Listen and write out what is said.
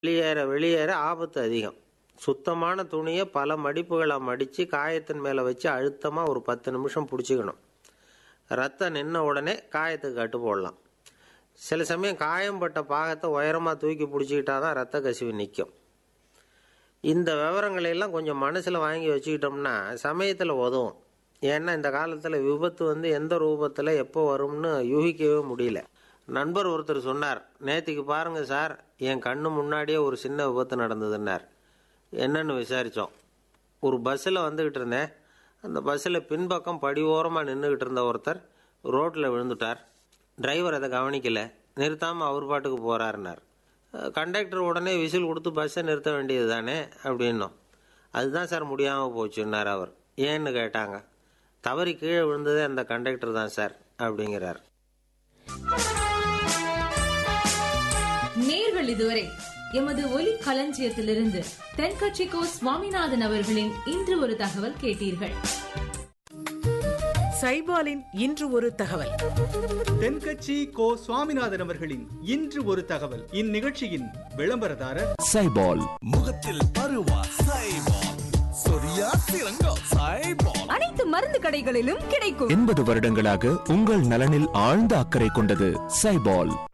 வெளியேற வெளியேற ஆபத்து அதிகம் சுத்தமான துணியை பல மடிப்புகளாக மடித்து காயத்தின் மேலே வச்சு அழுத்தமாக ஒரு பத்து நிமிஷம் பிடிச்சிக்கணும் ரத்தம் நின்ன உடனே காயத்துக்கு கட்டு போடலாம் சில சமயம் காயம்பட்ட பாகத்தை உயரமாக தூக்கி பிடிச்சிக்கிட்டா தான் ரத்த கசிவு நிற்கும் இந்த விவரங்களை எல்லாம் கொஞ்சம் மனசில் வாங்கி வச்சுக்கிட்டோம்னா சமயத்தில் உதவும் ஏன்னா இந்த காலத்தில் விபத்து வந்து எந்த ரூபத்தில் எப்போ வரும்னு யூகிக்கவே முடியல நண்பர் ஒருத்தர் சொன்னார் நேற்றுக்கு பாருங்கள் சார் என் கண்ணு முன்னாடியே ஒரு சின்ன விபத்து நடந்ததுன்னார் என்னன்னு விசாரித்தோம் ஒரு பஸ்ஸில் வந்துக்கிட்டு இருந்தேன் அந்த பஸ்ஸில் பின்பக்கம் படி ஓரமாக நின்றுக்கிட்டு இருந்த ஒருத்தர் ரோட்டில் விழுந்துட்டார் டிரைவர் அதை கவனிக்கல நிறுத்தாமல் அவர் பாட்டுக்கு போகிறாருனார் கண்டக்டர் உடனே விசில் கொடுத்து பஸ்ஸை நிறுத்த வேண்டியது தானே அப்படின்னோம் அதுதான் சார் முடியாமல் போச்சுன்னார் அவர் ஏன்னு கேட்டாங்க தவறி கீழே விழுந்ததே அந்த கண்டக்டர் தான் சார் அப்படிங்கிறார் நேர்கள் இதுவரை எமது ஒலி களஞ்சியத்திலிருந்து தென்கட்சிக்கோ சுவாமிநாதன் அவர்களின் இன்று ஒரு தகவல் கேட்டீர்கள் சைபாலின் இன்று ஒரு தகவல் தென்கட்சி கோ சுவாமிநாதன் அவர்களின் இன்று ஒரு தகவல் இந்நிகழ்ச்சியின் விளம்பரதாரர் சைபால் முகத்தில் பருவா சைபால் சொரியா சிறங்கோ சைபால் அனைத்து மருந்து கடைகளிலும் கிடைக்கும் எண்பது வருடங்களாக உங்கள் நலனில் ஆழ்ந்த அக்கறை கொண்டது சைபால்